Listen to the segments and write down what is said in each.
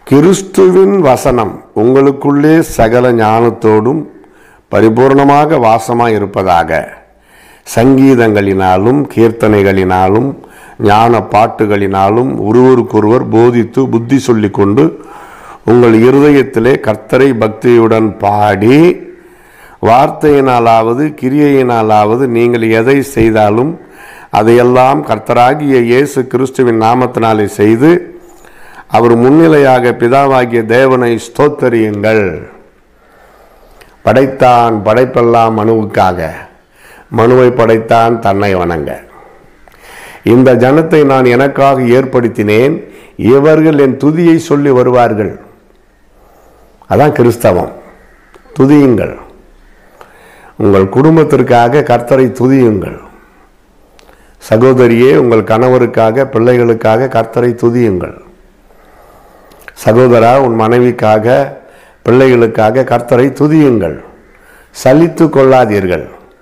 கிறிஸ்துவின் வசனம் உங்களுக்குள்ளே சகல ஞானத்தோடும் பரிபூர்ணமாக வாசமாய் இருப்பதாக சங்கீதங்களினாலும் கீர்த்தனைகளினாலும் ஞான பாட்டுகளினாலும் ஒருவருக்கொருவர் போதித்து புத்தி சொல்லிக் கொண்டு உங்கள் இருதயத்திலே கர்த்தரை பக்தியுடன் பாடி வார்த்தையினாலாவது கிரியையினாலாவது நீங்கள் எதை செய்தாலும் அதையெல்லாம் கர்த்தராகிய இயேசு கிறிஸ்துவின் நாமத்தினாலே செய்து அவர் முன்னிலையாக பிதாவாகிய தேவனை ஸ்தோத்தரியுங்கள் படைத்தான் படைப்பெல்லாம் மனுவுக்காக மனுவை படைத்தான் தன்னை வணங்க இந்த ஜனத்தை நான் எனக்காக ஏற்படுத்தினேன் இவர்கள் என் துதியை சொல்லி வருவார்கள் அதான் கிறிஸ்தவம் துதியுங்கள் உங்கள் குடும்பத்திற்காக கர்த்தரை துதியுங்கள் சகோதரியே உங்கள் கணவருக்காக பிள்ளைகளுக்காக கர்த்தரை துதியுங்கள் சகோதரா உன் மனைவிக்காக பிள்ளைகளுக்காக கர்த்தரை துதியுங்கள் சலித்து கொள்ளாதீர்கள்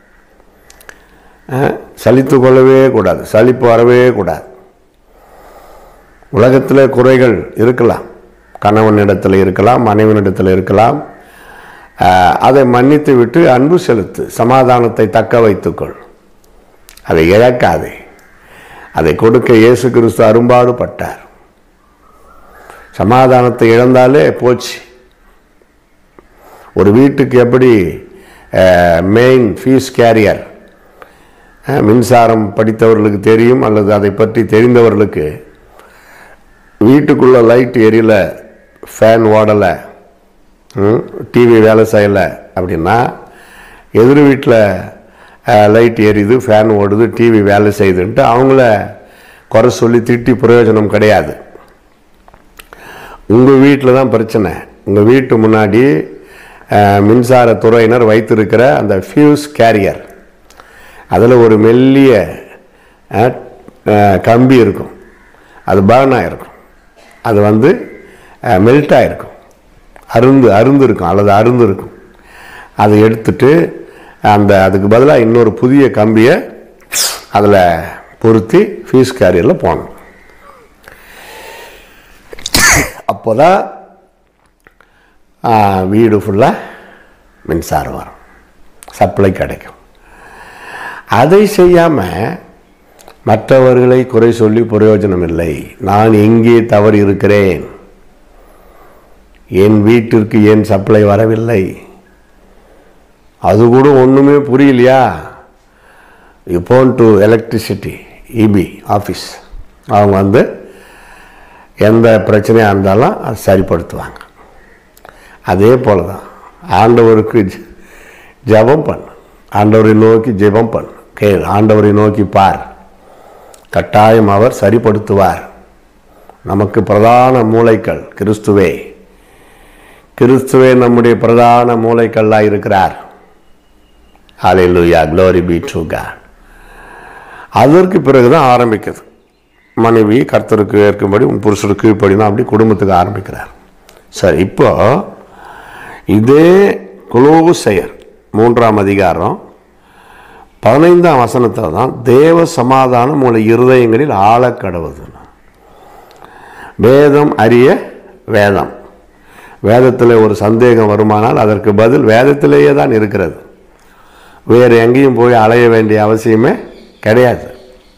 அஹ், சலித்து கொள்ளவே கூடாது சலிப்பு வரவே கூடாது உலகத்தில் குறைகள் இருக்கலாம் கணவனிடத்தில் இருக்கலாம் மனைவனிடத்தில் இருக்கலாம் அஹ், அதை மன்னித்து விட்டு அன்பு செலுத்து சமாதானத்தை தக்க வைத்துக்கொள் அதை இழக்காதே அதை கொடுக்க இயேசு கிறிஸ்து அரும்பாடுபட்டார் சமாதானத்தை இழந்தாலே போச்சு ஒரு வீட்டுக்கு எப்படி மெயின் ஃபீஸ் கேரியர் மின்சாரம் படித்தவர்களுக்கு தெரியும் அல்லது அதை பற்றி தெரிந்தவர்களுக்கு வீட்டுக்குள்ளே லைட் எரியல ஃபேன் ஓடலை டிவி வேலை செய்யலை அப்படின்னா எதிர் வீட்டில் லைட் எரியுது ஃபேன் ஓடுது டிவி வேலை செய்யுதுன்ட்டு அவங்கள குறை சொல்லி திட்டி பிரயோஜனம் கிடையாது உங்கள் வீட்டில் தான் பிரச்சனை உங்கள் வீட்டு முன்னாடி அஹ், மின்சாரத்துறையினர் வைத்திருக்கிற அந்த ஃபியூஸ் கேரியர் அதில் ஒரு மெல்லிய அஹ், அஹ், கம்பி இருக்கும் அது பர்ன் ஆகிருக்கும் அது வந்து மெல்ட் ஆகிருக்கும் அருந்து அருந்து இருக்கும் அல்லது அருந்து இருக்கும் அதை எடுத்துட்டு அந்த அதுக்கு பதிலாக இன்னொரு புதிய கம்பியை அதில் பொருத்தி ஃபீஸ் கேரியரில் போகணும் அப்போ தான் வீடு ஃபுல்லாக மின்சாரம் வரும் சப்ளை கிடைக்கும் அதை செய்யாமல் மற்றவர்களை குறை சொல்லி பிரயோஜனம் இல்லை நான் எங்கே தவறு இருக்கிறேன் என் வீட்டிற்கு ஏன் சப்ளை வரவில்லை அது கூட ஒன்றுமே புரியலையா you phone to electricity EB office அவங்க வந்து எந்த பிரச்சனையாக இருந்தாலும் அது சரிப்படுத்துவாங்க அதே போல தான் ஆண்டவருக்கு ஜ- ஜெபம் பண்ணு ஆண்டவரை நோக்கி ஜெபம் பண்ணு கேள் ஆண்டவரை நோக்கி பார் கட்டாயம் அவர் சரிப்படுத்துவார் நமக்கு பிரதான மூளைக்கல் கிறிஸ்துவே கிறிஸ்துவே நம்முடைய பிரதான மூளைக்கல்லாக இருக்கிறார் ஹalleluya glory be to God அதற்கு பிறகு தான் ஆரம்பிக்குது மனைவி கர்த்தருக்கு ஏற்கும்படி உன் புருஷருக்கு கீழ்ப்படி தான் அப்படி குடும்பத்துக்கு ஆரம்பிக்கிறார் சரி இப்போ இதே குலோசெயர் மூன்றாம் அதிகாரம் பதினைந்தாம் வசனத்தில் தான் தேவ சமாதானம் உங்களை இருதயங்களில் ஆழக்கடவுது வேதம் அறிய வேதம் வேதத்தில் ஒரு சந்தேகம் வருமானால் அதற்கு பதில் வேதத்திலேயே தான் இருக்கிறது வேறு எங்கேயும் போய் அலைய வேண்டிய அவசியமே கிடையாது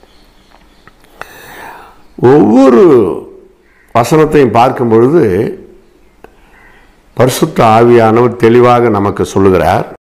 ஒவ்வொரு வசனத்தையும் பார்க்கும் பொழுது பரிசுத்த ஆவியானவர் தெளிவாக நமக்கு சொல்லுகிறார்